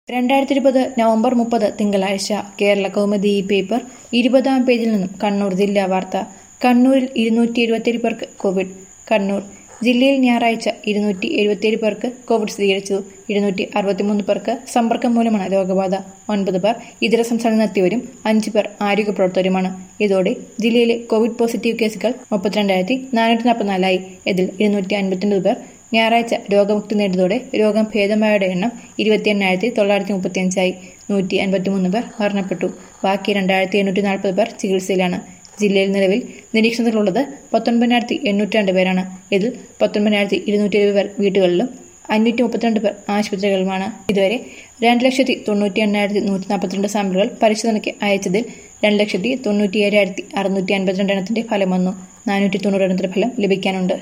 രണ്ടായിരത്തി ഇരുപത് നവംബർ മുപ്പത് തിങ്കളാഴ്ച കേരള കൗമുദി ഈ പേപ്പർ ഇരുപതാം പേജിൽ നിന്നും കണ്ണൂർ ജില്ലാ വാർത്ത കണ്ണൂരിൽ ഇരുന്നൂറ്റി എഴുപത്തിയേഴ് പേർക്ക് കോവിഡ് കണ്ണൂർ ജില്ലയിൽ ഞായറാഴ്ച ഇരുന്നൂറ്റി എഴുപത്തിയേഴ് പേർക്ക് കോവിഡ് സ്ഥിരീകരിച്ചു ഇരുന്നൂറ്റി അറുപത്തിമൂന്ന് പേർക്ക് സമ്പർക്കം മൂലമാണ് രോഗബാധ ഒൻപത് പേർ ഇതര സംസ്ഥാനത്ത് എത്തിയവരും അഞ്ച് പേർ ആരോഗ്യ പ്രവർത്തകരുമാണ് ഇതോടെ ജില്ലയിലെ കോവിഡ് പോസിറ്റീവ് കേസുകൾ മുപ്പത്തിരണ്ടായിരത്തി നാനൂറ്റി നാൽപ്പത്തിനാലായി ഇതിൽ ഇരുന്നൂറ്റി അൻപത്തിയൊൻപത് പേർ ഞായറാഴ്ച രോഗമുക്തി നേടിയതോടെ രോഗം ഭേദമായവരുടെ എണ്ണം ഇരുപത്തി എണ്ണായിരത്തി തൊള്ളായിരത്തി മുപ്പത്തിയഞ്ചായി നൂറ്റി അൻപത്തിമൂന്ന് പേർ മരണപ്പെട്ടു ബാക്കി രണ്ടായിരത്തി എണ്ണൂറ്റി നാൽപ്പത് പേർ ചികിത്സയിലാണ് ജില്ലയിൽ നിലവിൽ നിരീക്ഷണത്തിലുള്ളത് പത്തൊൻപതിനായിരത്തി എണ്ണൂറ്റി രണ്ട് പേരാണ് ഇതിൽ പത്തൊൻപതിനായിരത്തി ഇരുന്നൂറ്റി എഴുപത് പേർ വീടുകളിലും അഞ്ഞൂറ്റി മുപ്പത്തിരണ്ട് പേർ ആശുപത്രികളിലുമാണ് ഇതുവരെ രണ്ട് ലക്ഷത്തി തൊണ്ണൂറ്റി എണ്ണായിരത്തി നൂറ്റി നാൽപ്പത്തിരണ്ട് സാമ്പിളുകൾ പരിശോധനയ്ക്ക് അയച്ചതിൽ രണ്ട് ലക്ഷത്തി തൊണ്ണൂറ്റി ഏഴായിരത്തി അറുന്നൂറ്റി അൻപത്തിരണ്ട് എണ്ണത്തിന്റെ ഫലം വന്നു നാനൂറ്റി തൊണ്ണൂറ് എണ്ണത്തിന്റെ ഫലം ലഭിക്കാനുണ്ട്